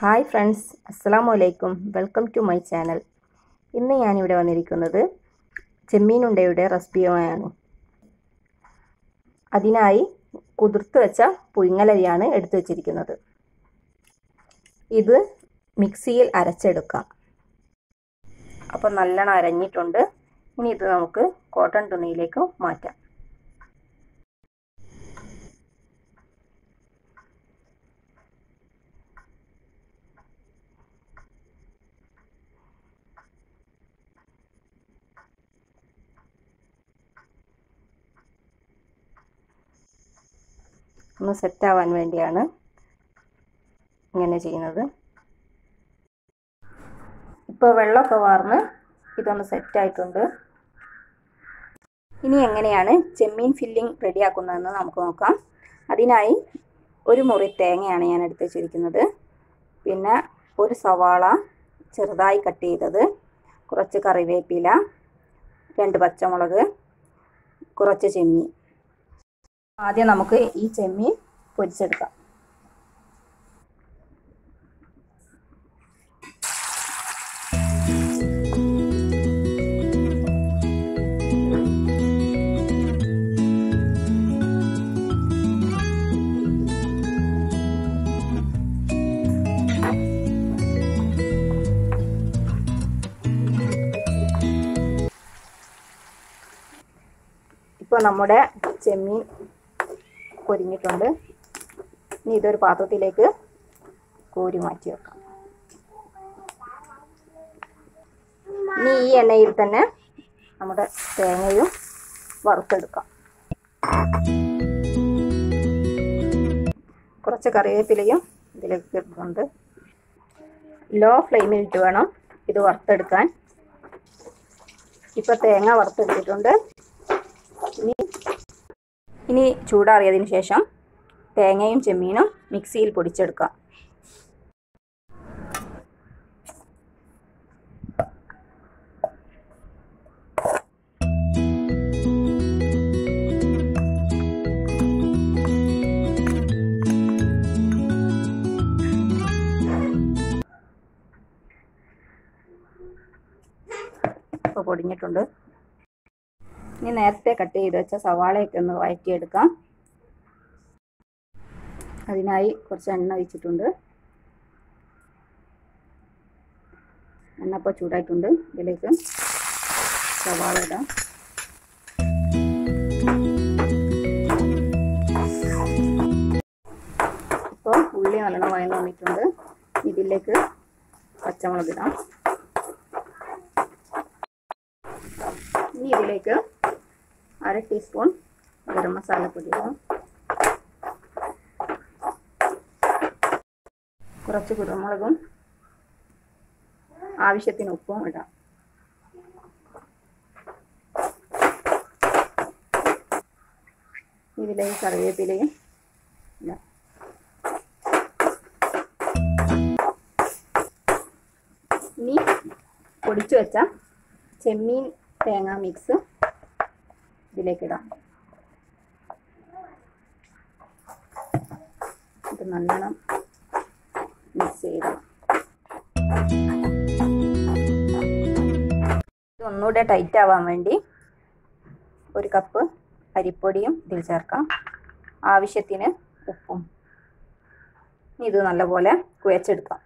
hi friends അസ്സലാമു അലൈക്കും welcome to my channel ഇന്ന് ഞാനിവിടെ വന്നിരിക്കുന്നത് ചെമ്മീനുണ്ടയുടെ റെസിപ്പിയുമായാണ് അതിനായി കുതിർത്ത് വെച്ച പുഴുങ്ങലരിയാണ് എടുത്തു വച്ചിരിക്കുന്നത് ഇത് മിക്സിയിൽ അരച്ചെടുക്കാം അപ്പോൾ നല്ലോണം അരഞ്ഞിട്ടുണ്ട് ഇനി ഇത് നമുക്ക് കോട്ടൺ തുണിയിലേക്ക് മാറ്റാം ഒന്ന് സെറ്റാവാൻ വേണ്ടിയാണ് ഇങ്ങനെ ചെയ്യുന്നത് ഇപ്പോൾ വെള്ളമൊക്കെ വാർന്ന് ഇതൊന്ന് സെറ്റായിട്ടുണ്ട് ഇനി എങ്ങനെയാണ് ചെമ്മീൻ ഫില്ലിംഗ് റെഡിയാക്കുന്നതെന്ന് നമുക്ക് നോക്കാം അതിനായി ഒരു മുറി തേങ്ങയാണ് ഞാൻ എടുത്ത് വെച്ചിരിക്കുന്നത് പിന്നെ ഒരു സവാള ചെറുതായി കട്ട് ചെയ്തത് കുറച്ച് കറിവേപ്പില രണ്ട് പച്ചമുളക് കുറച്ച് ചെമ്മീൻ ആദ്യം നമുക്ക് ഈ ചെമ്മീൻ പൊരിച്ചെടുക്കാം ഇപ്പോൾ നമ്മുടെ ചെമ്മീൻ പൊരിഞ്ഞിട്ടുണ്ട് ഇനി ഇതൊരു പാത്രത്തിലേക്ക് കോരി മാറ്റി വെക്കാം ഇനി ഈ എണ്ണയിൽ തന്നെ നമ്മുടെ തേങ്ങയും വറുത്തെടുക്കാം കുറച്ച് കറിവേപ്പിലയും ഇതിലേക്ക് ഇടുന്നുണ്ട് ലോ ഫ്ലെയിമിൽ ഇട്ട് വേണം ഇത് വറുത്തെടുക്കാൻ ഇപ്പോൾ തേങ്ങ വറുത്തെടുത്തിട്ടുണ്ട് ഇനി ഇനി ചൂടാറിയതിന് ശേഷം തേങ്ങയും ചെമ്മീനും മിക്സിയിൽ പൊടിച്ചെടുക്കാം ഇപ്പോൾ പൊടിഞ്ഞിട്ടുണ്ട് ഇനി നേരത്തെ കട്ട് ചെയ്ത് വെച്ച സവാളയൊക്കെ ഒന്ന് വഴറ്റിയെടുക്കാം അതിനായി കുറച്ച് എണ്ണ ഒഴിച്ചിട്ടുണ്ട് എണ്ണ ഇപ്പോൾ ചൂടായിട്ടുണ്ട് ഇതിലേക്ക് സവാള ഇടാം ഇപ്പോൾ ഉള്ളി നല്ലോണം വഴന്ന് വന്നിട്ടുണ്ട് ഇതിലേക്ക് പച്ചമുളക് ഇടാം ഇനി ഇതിലേക്ക് അര ടീസ്പൂൺ ഗരം മസാലപ്പൊടി ഇടാം കുറച്ച് കുരുമുളകും ആവശ്യത്തിന് ഉപ്പും ഇടാം ഇതിലേക്ക് കറിവേപ്പിലയും ഇടാം ഇനി പൊടിച്ചു വെച്ച ചെമ്മീൻ തേങ്ങ മിക്സ് ഇതിലേക്കിടാം ഇത് നല്ലോണം മിക്സ് ചെയ്ത് ഒന്നുകൂടെ ടൈറ്റ് ആവാൻ വേണ്ടി ഒരു കപ്പ് അരിപ്പൊടിയും ഇതിൽ ചേർക്കാം ആവശ്യത്തിന് ഉപ്പും ഇത് നല്ലപോലെ കുഴച്ചെടുക്കാം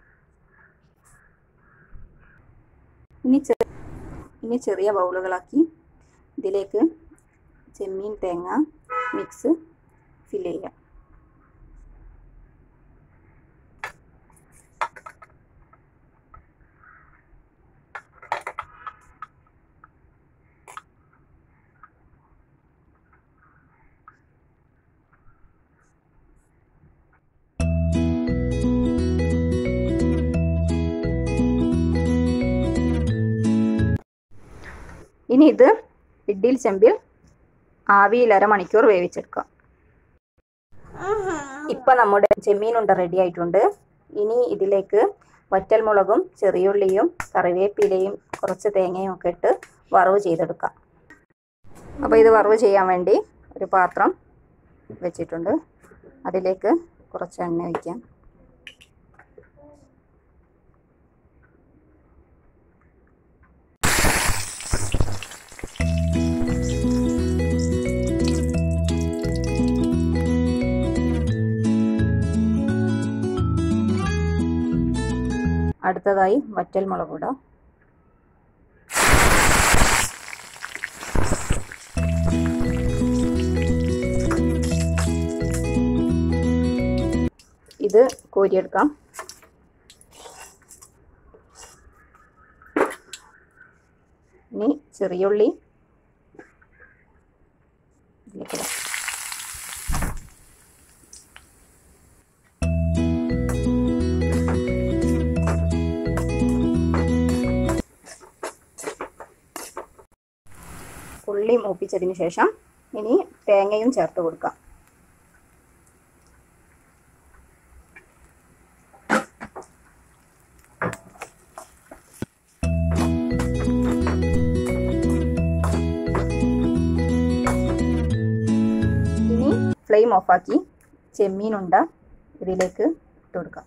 ഇനി ഇനി ചെറിയ ബൗളുകളാക്കി ഇതിലേക്ക് ചെമ്മീൻ തേങ്ങ മിക്സ് ഫില്ല് ചെയ്യാം ഇനി ഇത് ഇഡ്ഡിൽ ചെമ്പിൽ ആവിയിൽ അരമണിക്കൂർ വേവിച്ചെടുക്കാം ഇപ്പം നമ്മുടെ ചെമ്മീനുണ്ട റെഡി ആയിട്ടുണ്ട് ഇനി ഇതിലേക്ക് വറ്റൽമുളകും ചെറിയുള്ളിയും കറിവേപ്പിലയും കുറച്ച് തേങ്ങയും ഒക്കെ ഇട്ട് വറവ് ചെയ്തെടുക്കാം അപ്പോൾ ഇത് വറവ് ചെയ്യാൻ വേണ്ടി ഒരു പാത്രം വെച്ചിട്ടുണ്ട് അതിലേക്ക് കുറച്ച് എണ്ണ വയ്ക്കാം അടുത്തതായി വറ്റൽ മുളക് ഇടാം ഇത് കോരിയെടുക്കാം ഇനി ചെറിയുള്ളി ഇതിലേക്കിടാം ഉള്ളി മൂപ്പിച്ചതിന് ശേഷം ഇനി തേങ്ങയും ചേർത്ത് കൊടുക്കാം ഇനി ഫ്ലെയിം ഓഫാക്കി ചെമ്മീനുണ്ട ഇതിലേക്ക് ഇട്ട് കൊടുക്കാം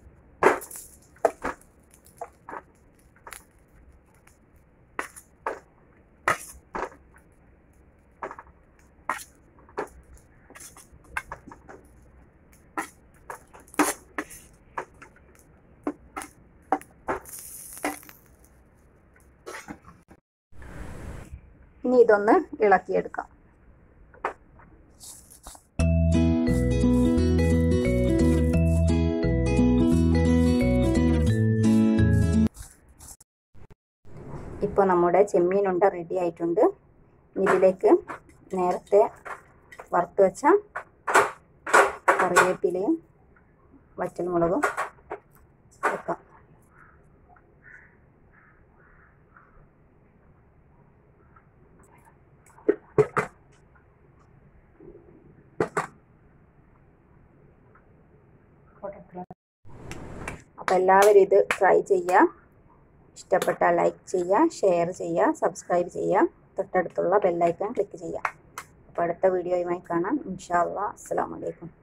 ഇനി ഇതൊന്ന് ഇളക്കിയെടുക്കാം ഇപ്പോൾ നമ്മുടെ ചെമ്മീനുണ്ട റെഡി ആയിട്ടുണ്ട് ഇതിലേക്ക് നേരത്തെ വറുത്ത് വെച്ച കറിവേപ്പിലയും വറ്റൽമുളകും വെക്കാം അപ്പോൾ എല്ലാവരും ഇത് ട്രൈ ചെയ്യുക ഇഷ്ടപ്പെട്ടാൽ ലൈക്ക് ചെയ്യുക ഷെയർ ചെയ്യുക സബ്സ്ക്രൈബ് ചെയ്യുക തൊട്ടടുത്തുള്ള ബെല്ലൈക്കൺ ക്ലിക്ക് ചെയ്യുക അപ്പോൾ അടുത്ത വീഡിയോയുമായി കാണാം ഇൻഷാ അല്ലാ അസ്സാം വലൈക്കും